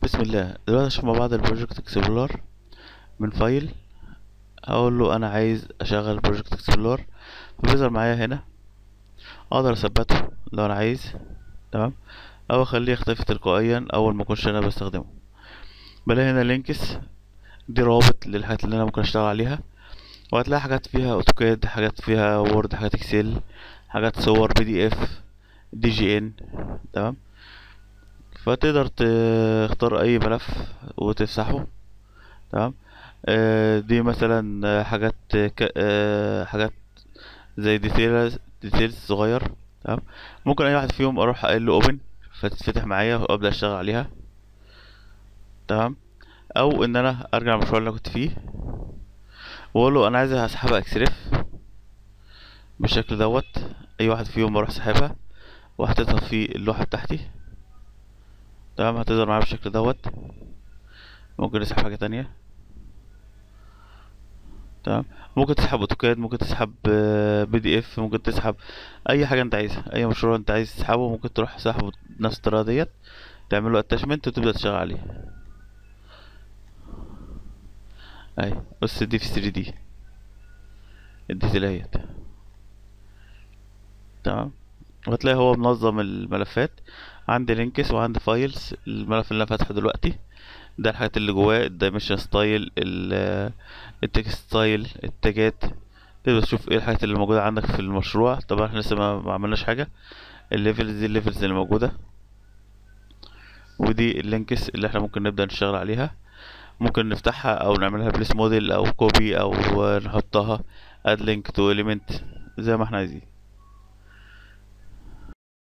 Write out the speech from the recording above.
بسم الله دلوقتي اشوف مع بعض البروجكت اكسبلور من فايل اقول له انا عايز اشغل بروجكت اكسبلور فبيظهر معايا هنا اقدر اثبته لو انا عايز تمام او اخليه يختفي تلقائيا اول ما اكونش انا بستخدمه بلاقي هنا لينكس دي روابط للحاجات اللي انا ممكن اشتغل عليها وهتلاقي حاجات فيها اوتوكاد حاجات فيها وورد حاجات اكسل حاجات صور بي دي اف دي جي ان تمام فتقدر تختار اي ملف وتفتحه تمام آه، دي مثلا آه، حاجات ك... آه، حاجات زي ديتيلز ديتيلز صغير تمام ممكن اي واحد فيهم اروح اقول له اوبن فتتفتح معايا وابدا اشتغل عليها تمام او ان انا ارجع المشروع اللي انا كنت فيه واقول له انا عايز اسحبها اكسرف بالشكل دوت اي واحد فيهم اروح سحبها وحطيتها في اللوحه بتاعتي تمام هتظهر معايا بالشكل دوت ممكن نسحب حاجه تانية تمام ممكن تسحب اوتوكاد ممكن تسحب بي دي اف ممكن تسحب اي حاجه انت عايزها اي مشروع انت عايز تسحبه ممكن تروح سحبه نفس الطريقه ديت تعمل له اتاشمنت وتبدا تشتغل عليه اهي بص دي في 3 دي الديتيل اهيت تمام وهتلاقي هو منظم الملفات عندي لينكس وعندي فايلز الملف اللي انا فاتحه دلوقتي ده الحاجات اللي جواه الدايمنشن ستايل التكست ستايل التاجات تقدر تشوف ايه الحاجات اللي موجوده عندك في المشروع طبعا احنا لسه ما ما عملناش حاجه الليفلز دي الليفلز اللي موجوده ودي اللينكس اللي احنا ممكن نبدا نشتغل عليها ممكن نفتحها او نعملها بليس موديل او كوبي او نحطها اد لينك تو اليمنت زي ما احنا عايزين